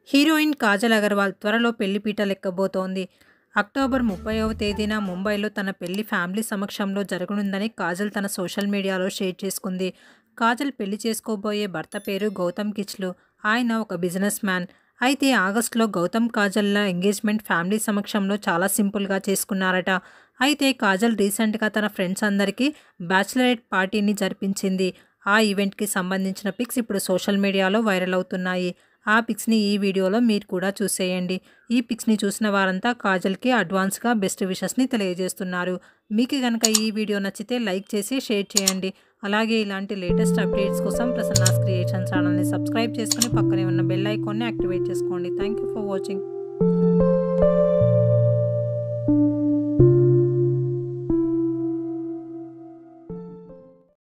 heroine Kajal Agarwal త్వరలో పెళ్లిపీట లెక్కబోతోంది October ముప్పైవ తేదీన ముంబైలో తన పెళ్లి ఫ్యామిలీ సమక్షంలో జరగనుందని కాజల్ తన సోషల్ మీడియాలో షేర్ చేసుకుంది కాజల్ పెళ్లి చేసుకోబోయే భర్త పేరు గౌతమ్ కిచ్లు ఆయన ఒక బిజినెస్ మ్యాన్ అయితే ఆగస్టులో గౌతమ్ కాజల్ల ఎంగేజ్మెంట్ ఫ్యామిలీ సమక్షంలో చాలా సింపుల్గా చేసుకున్నారట అయితే కాజల్ రీసెంట్గా తన ఫ్రెండ్స్ అందరికీ బ్యాచిలరేట్ పార్టీని జరిపించింది ఆ ఈవెంట్కి సంబంధించిన పిక్స్ ఇప్పుడు సోషల్ మీడియాలో వైరల్ అవుతున్నాయి ఆ పిక్స్ని ఈ వీడియోలో మీరు కూడా చూసేయండి ఈ పిక్స్ని చూసిన వారంతా కాజల్కి అడ్వాన్స్గా బెస్ట్ విషెస్ని తెలియజేస్తున్నారు మీకు కనుక ఈ వీడియో నచ్చితే లైక్ చేసి షేర్ చేయండి అలాగే ఇలాంటి లేటెస్ట్ అప్డేట్స్ కోసం ప్రసన్నాస్ క్రియేషన్ ఛానల్ని సబ్స్క్రైబ్ చేసుకుని పక్కనే ఉన్న బెల్ ఐకాన్ని యాక్టివేట్ చేసుకోండి థ్యాంక్ యూ ఫర్ వాచింగ్